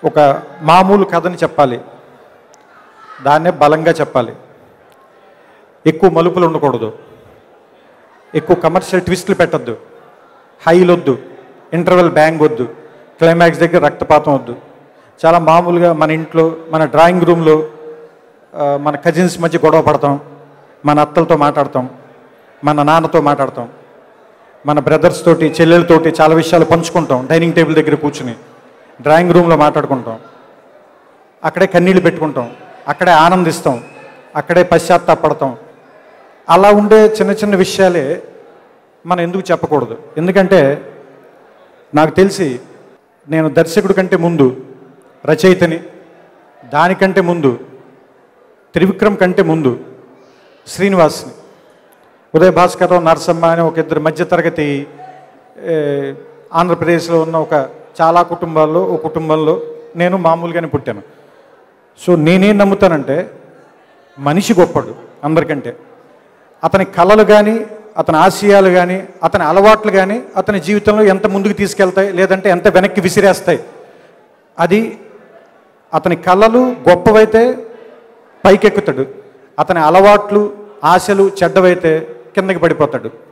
ఒక మామూలు కథని చెప్పాలి దాన్నే బలంగా చెప్పాలి ఎక్కువ మలుపులు ఉండకూడదు ఎక్కువ కమర్షియల్ ట్విస్ట్లు పెట్టద్దు హైలు వద్దు ఇంటర్వెల్ బ్యాంగ్ వద్దు క్లైమాక్స్ దగ్గర రక్తపాతం వద్దు చాలా మామూలుగా మన ఇంట్లో మన డ్రాయింగ్ రూమ్లో ఆ, మన కజిన్స్ మధ్య గొడవ పడతాం మన అత్తలతో మాట్లాడతాం మన నాన్నతో మాట్లాడతాం మన బ్రదర్స్ తోటి చెల్లెలతోటి చాలా విషయాలు పంచుకుంటాం డైనింగ్ టేబుల్ దగ్గర కూర్చుని డ్రాయింగ్ రూమ్లో మాట్లాడుకుంటాం అక్కడే కన్నీళ్ళు పెట్టుకుంటాం అక్కడే ఆనందిస్తాం అక్కడే పశ్చాత్తాపడతాం అలా ఉండే చిన్న చిన్న విషయాలే మనం ఎందుకు చెప్పకూడదు ఎందుకంటే నాకు తెలిసి నేను దర్శకుడి కంటే ముందు రచయితని దానికంటే ముందు త్రివిక్రమ్ కంటే ముందు శ్రీనివాస్ని ఉదయ భాస్కర్రావు నరసమ్మ అనే ఒక ఇద్దరు మధ్యతరగతి ఏ, ఆంధ్రప్రదేశ్లో ఉన్న ఒక చాలా కుటుంబాల్లో ఒక కుటుంబంలో నేను మామూలుగానే పుట్టాను సో నేనేం నమ్ముతానంటే మనిషి గొప్పడు అందరికంటే అతని కళలు కానీ అతని ఆశయాలు కానీ అతని అలవాట్లు కానీ అతని జీవితంలో ఎంత ముందుకు తీసుకెళ్తాయి లేదంటే ఎంత వెనక్కి విసిరేస్తాయి అది అతని కళలు గొప్పవైతే పైకెక్కుతాడు అతని అలవాట్లు ఆశలు చెడ్డవైతే కిందకి పడిపోతాడు